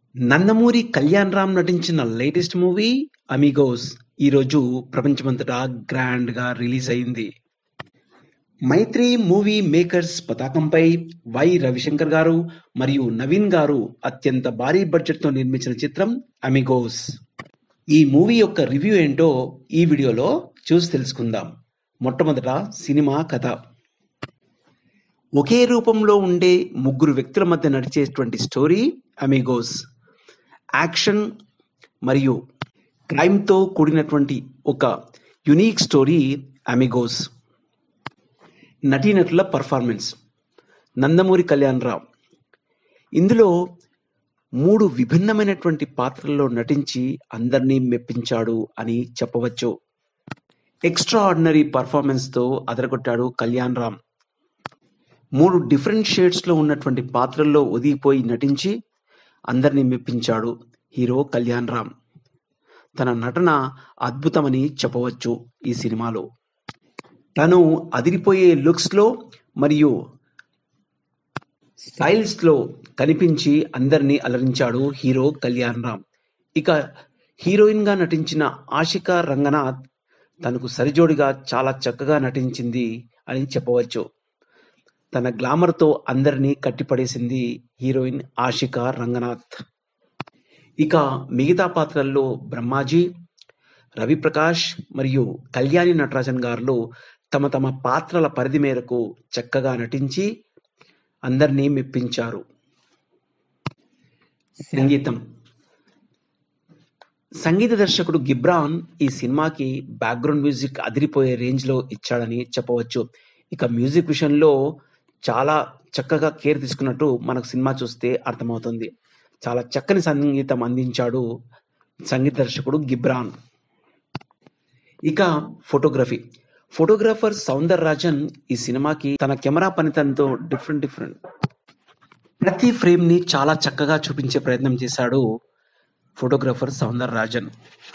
నందమూరి కళ్యాణ్ రామ్ నటించిన latest movie Amigos ఈరోజు ప్రపంచమంతటా గ్రాండ్ గా రిలీజ్ అయింది మైత్రి మూవీ మేకర్స్ పతాకంపై వై రవిశంకర్ గారు మరియు నవీన్ గారు అత్యంత భారీ బడ్జెట్ తో నిర్మించిన చిత్రం అమిగోస్ ఈ మూవీ యొక్క రివ్యూ ఏంటో ఈ వీడియోలో చూసి తెలుసుకుందాం మొట్టమొదట సినిమా కథ ఒకే రూపంలో ఉండే ముగ్గురు వ్యక్తుల మధ్య నడిచేటువంటి స్టోరీ అమిగోస్ యాక్షన్ మరియు క్రైమ్తో కూడినటువంటి ఒక యునీక్ స్టోరీ అమిగోస్ నటీనటుల పర్ఫార్మెన్స్ నందమూరి కళ్యాణ్ రావ్ ఇందులో మూడు విభిన్నమైనటువంటి పాత్రల్లో నటించి అందరినీ మెప్పించాడు అని చెప్పవచ్చు ఎక్స్ట్రా ఆర్డినరీ పర్ఫార్మెన్స్తో అదరగొట్టాడు కళ్యాణ్ రామ్ మూడు డిఫరెంట్ షేడ్స్లో ఉన్నటువంటి పాత్రల్లో ఒదిగిపోయి నటించి అందరినీ మెప్పించాడు హీరో కళ్యాణ్ రామ్ తన నటన అద్భుతమని చెప్పవచ్చు ఈ సినిమాలో తను అదిరిపోయే లుక్స్లో మరియు స్టైల్స్లో కనిపించి అందరినీ అలరించాడు హీరో కళ్యాణ్ రామ్ ఇక హీరోయిన్గా నటించిన ఆషిక రంగనాథ్ తనకు సరిజోడిగా చాలా చక్కగా నటించింది అని చెప్పవచ్చు తన గ్లామర్తో అందరినీ కట్టిపడేసింది హీరోయిన్ ఆషిక రంగనాథ్ ఇక మిగతా పాత్రల్లో బ్రహ్మాజీ రవిప్రకాష్ మరియు కళ్యాణి నటరాజన్ గారు తమ తమ పాత్రల పరిధి మేరకు చక్కగా నటించి అందరినీ మెప్పించారు సంగీతం సంగీత దర్శకుడు గిబ్రాన్ ఈ సినిమాకి బ్యాక్గ్రౌండ్ మ్యూజిక్ అదిరిపోయే రేంజ్లో ఇచ్చాడని చెప్పవచ్చు ఇక మ్యూజిక్ విషయంలో చాలా చక్కగా కేర్ తీసుకున్నట్టు మనకు సినిమా చూస్తే అర్థమవుతుంది చాలా చక్కని సంగీతం అందించాడు సంగీత దర్శకుడు గిబ్రాన్ ఇక ఫోటోగ్రఫీ ఫోటోగ్రాఫర్ సౌందర్ రాజన్ ఈ సినిమాకి తన కెమెరా పనితనంతో డిఫరెంట్ డిఫరెంట్ ప్రతి ఫ్రేమ్ ని చాలా చక్కగా చూపించే ప్రయత్నం చేశాడు ఫోటోగ్రాఫర్ సౌందర్ రాజన్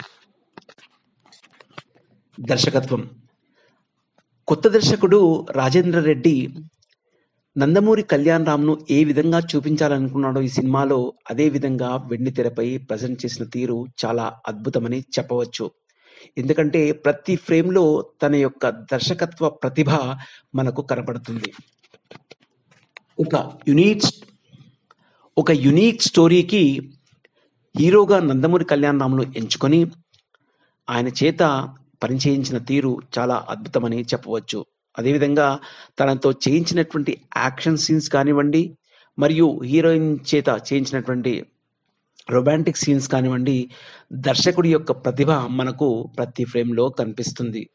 దర్శకత్వం కొత్త దర్శకుడు రాజేంద్ర రెడ్డి నందమూరి కళ్యాణ్ రామ్ను ఏ విధంగా చూపించాలనుకున్నాడో ఈ సినిమాలో అదే విధంగా వెండి తెరపై ప్రజెంట్ చేసిన తీరు చాలా అద్భుతమని చెప్పవచ్చు ఎందుకంటే ప్రతి ఫ్రేమ్లో తన యొక్క దర్శకత్వ ప్రతిభ మనకు కనపడుతుంది ఒక యునీక్ ఒక యునీక్ స్టోరీకి హీరోగా నందమూరి కళ్యాణ్ రామ్ను ఎంచుకొని ఆయన చేత పనిచేయించిన తీరు చాలా అద్భుతమని చెప్పవచ్చు అదేవిధంగా తనతో చేయించినటువంటి యాక్షన్ సీన్స్ కానివ్వండి మరియు హీరోయిన్ చేత చేయించినటువంటి రొమాంటిక్ సీన్స్ కానివ్వండి దర్శకుడి యొక్క ప్రతిభ మనకు ప్రతి ఫ్రేమ్లో కనిపిస్తుంది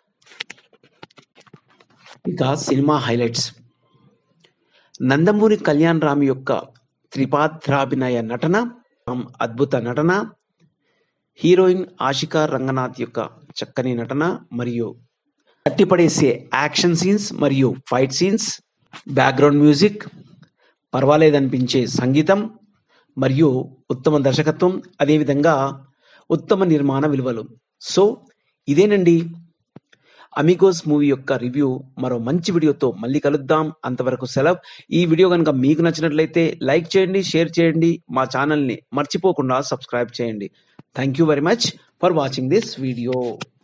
ఇక సినిమా హైలైట్స్ నందమూరి కళ్యాణ్ రామ్ యొక్క త్రిపాత్రాభినయ నటన అద్భుత నటన హీరోయిన్ ఆషికా రంగనాథ్ యొక్క చక్కని నటన మరియు కట్టిపడేసే యాక్షన్ సీన్స్ మరియు ఫైట్ సీన్స్ బ్యాక్గ్రౌండ్ మ్యూజిక్ పర్వాలేదనిపించే సంగీతం మరియు ఉత్తమ దర్శకత్వం అదేవిధంగా ఉత్తమ నిర్మాణ విలువలు సో ఇదేనండి అమిగోస్ మూవీ యొక్క రివ్యూ మరో మంచి వీడియోతో మళ్ళీ కలుద్దాం అంతవరకు సెలవు ఈ వీడియో కనుక మీకు నచ్చినట్లయితే లైక్ చేయండి షేర్ చేయండి మా ఛానల్ని మర్చిపోకుండా సబ్స్క్రైబ్ చేయండి thank you very much for watching this video